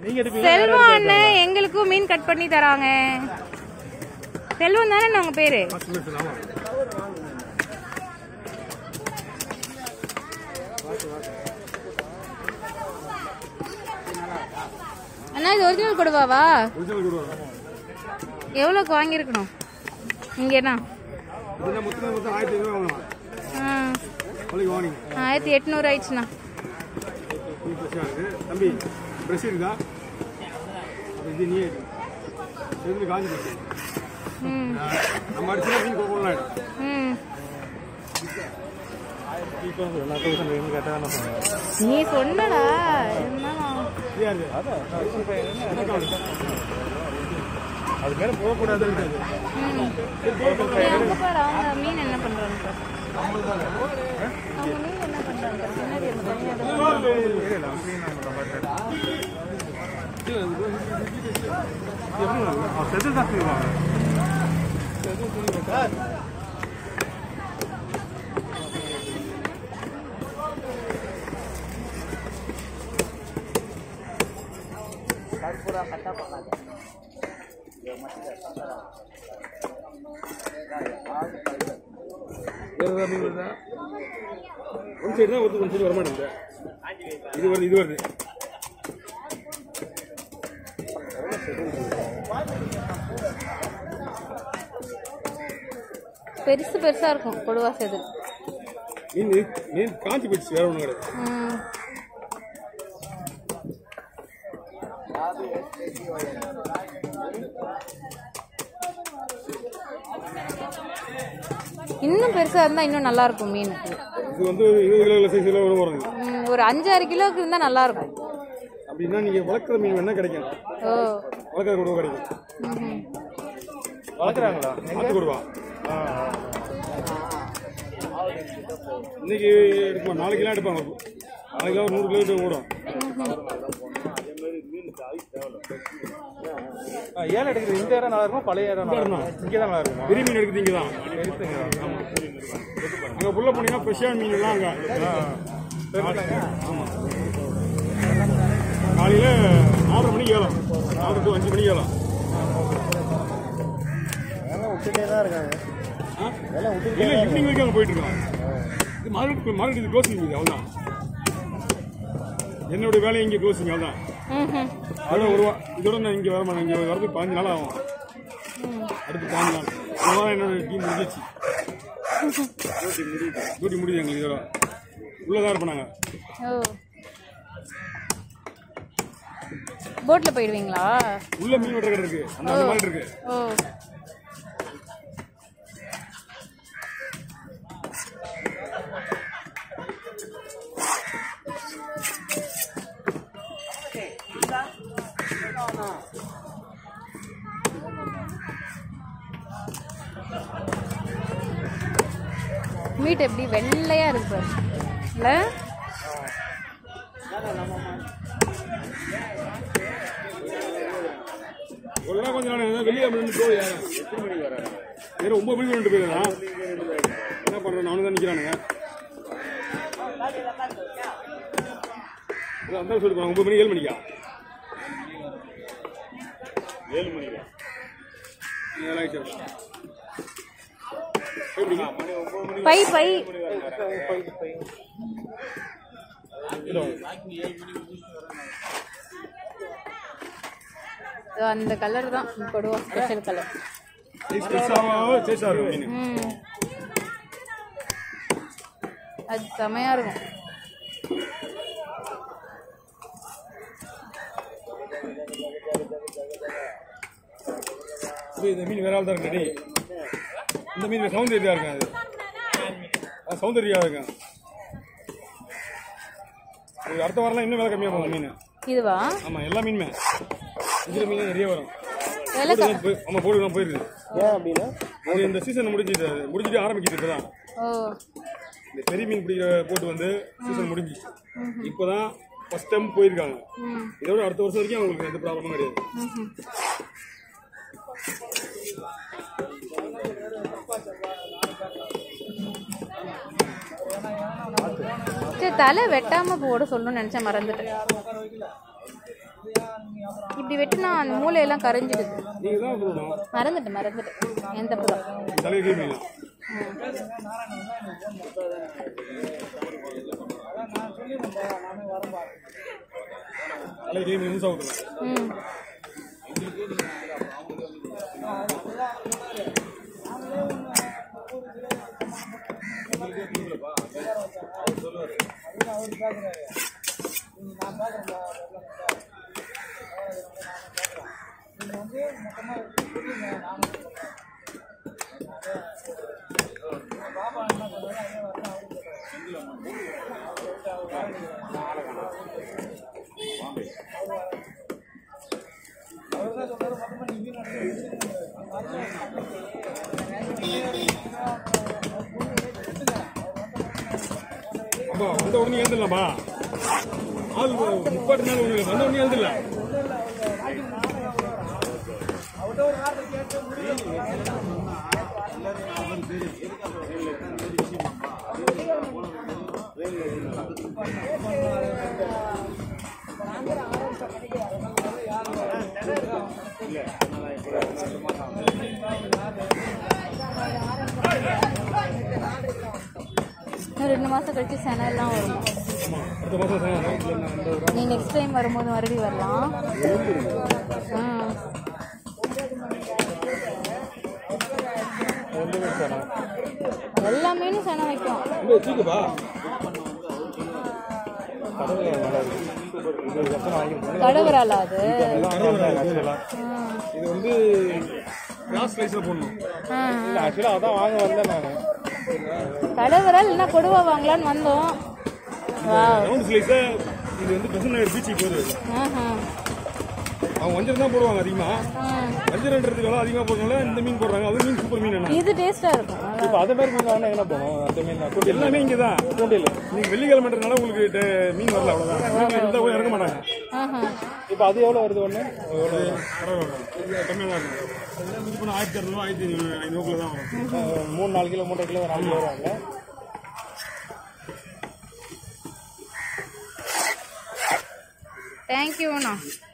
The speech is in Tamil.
நீங்க எடுப்பீங்க செல்வம் அண்ணன் எங்களுக்கும் மீன் கட் பண்ணி தராங்க செல்வம் தானே உங்க பேரு அண்ணா இது ஒரிஜினல் கொடுவாவா ஒரிஜினல் கொடுவாங்க எவ்வளோக்கு வாங்கியிருக்கணும் இங்க என்ன இதுல மொத்தம் மொத்தம் ஆயிரத்தி ஐநூறு வாங்கலாம் ஆ, நாளைக்கு வாங்கிங்க ஆயிரத்தி எட்நூறு ஆயிடுச்சுண்ணா நீ பிரச்சனை இருக்கு தம்பி ப்ரெஷ் இருக்குதா அப்போ இது நீ செஞ்சு காஞ்சி போச்சு ம் நம்ம அடிச்சுனா மீன் கோப்பலாம் ஆயிடும் ம் இப்போ எல்லா தௌசண்ட் வேணும் கேட்டால் என்ன பண்ணுவாங்க நீ சொன்னடா இருந்தாலும் ஃப்ரீயா இருக்கு அதான் அது மேலே போகக்கூடாது ம். ஏய், அங்க பாரு அவங்க மீன் என்ன பண்றாங்க பாரு. அவங்க மீன் என்ன பண்றாங்க பாரு. பின்னாடி அந்த பையன் அதை செது தான் செய்வாங்க வேறு ஏதாவது மீன் வருதா ஒன் சைடு தான் ஒருத்தர் ஒன் சைடு வரமாட்டேங்குது இது வருது இது வருது பெருசு பெருசா இருக்கும் கொடுவா செது மீன் மீன் காஞ்சி போயிடுச்சு வேற ஒன்றும் கிடையாது ம். இன்னும் பெருசா இருந்தா இன்னும் நல்லா இருக்கும் மீன் இது வந்து இருபது கிலோ சைஸ் கிலோ வரும் வருது ம், ஒரு அஞ்சாறு கிலோக்கு இருந்தா நல்லா இருக்கும் அப்படின்னா நீங்க வளர்க்குற மீன் வேணா கிடைக்கும் ஓ வளர்க்குற கொடுவா கிடைக்கும் ம்ஹும். வளர்க்குறாங்களா ஆத்து கொடுவா இன்னைக்கு எடுப்போம் நாளைக்கெல்லாம் எடுப்பாங்க நாளைக்கு ஒரு நூறு கிலோமீட்டர் ஓடும் ஆ, ஏலம் எடுக்கிறது இந்த இடம் நல்லா இருக்குமா பழைய இடம் நல்லா இருக்குமா இங்கே தான் நல்லா இருக்குமா பெரிய மீன் எடுக்குது இங்கே தான் அங்கே புள்ள போனீங்கன்னா ஃப்ரெஷ்ஷான மீன் எல்லாம் அங்கே ஆமாம் காலையில் நாலரை மணிக்கு ஏலம் நாலரை டு அஞ்சு மணிக்கு ஏலம் விட்டுட்டே தான் இருக்காங்க ஆ? இல்லை ஈவினிங் வரைக்கும் அங்கே போயிட்டு இருக்கோம் இது மார்க்கெட் மார்க்கெட் இது க்ளோசிங் இது அவ்வளோதான் என்னுடைய வேலை இங்கே க்ளோசிங் அவ்வளோதான் ம்ஹும். அதோட ஒரு வா- இதோட நான் இங்கே வரமாட்டேன் இங்கே வரதுக்கு பாஞ்சு நாள் ஆகும் அடுத்து பாஞ்சு நாள் ஒரு வாரம் என்னோட டீம் முடிஞ்சிச்சு டியூட்டி முடியுது எங்களுக்கு இதோட உள்ளதான் இருப்போம் நாங்கள் ஓ போட்ல போயிடுவீங்களா உள்ள மீன் வெட்டுற கடை இருக்கு அந்த அந்த மாதிரி இருக்கு ஓ மீட் எப்படி வெள்ளையா இருக்கு பாரு. இல்ல ஒரு நாள் கொஞ்சம் நாள் வெளியே ரெண்டு போய் வேற ஒன்பது மணிக்கு ரெண்டு பேர் என்ன பண்றேன் நானும் தான் நிக்கிறானுங்க இல்ல, அந்த சொல்லி ஒன்பது மணி ஏழு மணிக்கா ஏழு மணிக்கா ஏழாயிரத்தி எப்படிங்க பை பை இதோ அந்த கலர் தான் கொடுவா ஸ்பெஷல் கலர் சைஸ் பெருசாவோ சைஸாக இருக்கும் மீன் ம் அது செமையா இருக்கும் இது இந்த மீன் வேற ஆள் தான் ரெடி இந்த மீன் சௌந்தர்யா இருக்கும் அது அது சௌந்தர்யா இருக்கும் இது அடுத்த வாரம்லாம் இன்னும் விலை கம்மியாக போகும் மீன் இதுவா ஆமாம் எல்லா மீனுமே இதில் மீன் நிறைய வரும் விலை க- போட்டு போய் ஆமாம் போட்டு போயிருது ஏன் அப்படின்னா அது இந்த சீசன் முடிஞ்சுது அது முடிஞ்சுட்டு ஆரம்பிக்குது இப்போ தான் ஓ இந்த பெரிய மீன் பிடிக்கிற போட்டு வந்து சீசன் முடிஞ்சிச்சு இப்போ தான் ஃபஸ்ட் டைம் போயிருக்காங்க ம் இதோட அடுத்த வருஷம் வரைக்கும் அவங்களுக்கு எந்த ப்ராப்ளமும் கிடையாது ம்ஹும். சரி தலை வெட்டாம போட சொல்லணும்னு நினைச்சேன் மறந்துட்டேன் இப்படி வெட்டினா அந்த மூளையெல்லாம் கரைஞ்சிடுது நீங்கள் தான் போடணும் மறந்துட்டு மறந்துட்டு என் தப்பு தான் தலையை கேட்பீங்க தலையை கேட்பீங்க நிமிஷம் ஆகுது ம் அப்பா வந்த உடனே எழுந்துடலாமா ஆள் முப்பாட்டு நாள் ஒன்று வந்த உடனே எழுந்துடலாம் இன்னும் ரெண்டு மாசம் கழிச்சு செனல்லாம் வரும் அடுத்த மாதம் சாயங்காலம் நீ நெக்ஸ்ட் டைம் வரும்போது மறுபடியும் வரலாம் ம் எல்லா மீனும் செனை வைக்கும் இங்கே வச்சுக்கப்பா கடவுறால அது ம். இது வந்து கிராஸ் ஸ்லைஸில் போடணும் ஆ, ஆ. ஆக்சுவலாக அதான் வாங்க வந்தேன் நான் கடவுறா இல்லைன்னா கொடுவா வாங்கலான்னு வந்தோம் வா ரவுண்ட் ஸ்லைஸை இது வந்து பெசன் நகர் பீச்சுக்கு போகுது ஆஹா அவங்க வஞ்சரம் தான் போடுவாங்க அதிகமாக ஆ. வஞ்சரன்றதுக்கு விலை அதிகமாக போடுறதுனால இந்த மீன் போடுறாங்க அது மீன் சூப்பர் மீன் என்ன இது டேஸ்டா இருக்கும் நல்லா இப்போ அதே மாதிரி மீன் வாங்கினா எங்கே போகணும் அந்த மீன் தூண்டில் எல்லாமே இங்கே தான் தூண்டில் நீங்கள் வெள்ளிக்கிழமைன்றனால உங்களுக்கு டே- மீன் வரல அவ்வளோதான் மீன் இருந்தால் கூட இறக்க மாட்டாங்க ஆஹா இப்போ அது எவ்வளோ வருது ஒன்று எவ்வளோ பரவாயில்ல கம்மியாக தான் இருக்கும் இப்போ ஆயிரத்தி இரநூறு ஆயிரத்தி ஐநூறுக்குள்ள தான் வரும் மூணு நாலு கிலோ மூன்றரை கிலோ நாலு கிலோ வருவாங்க தேங்க்யூண்ணா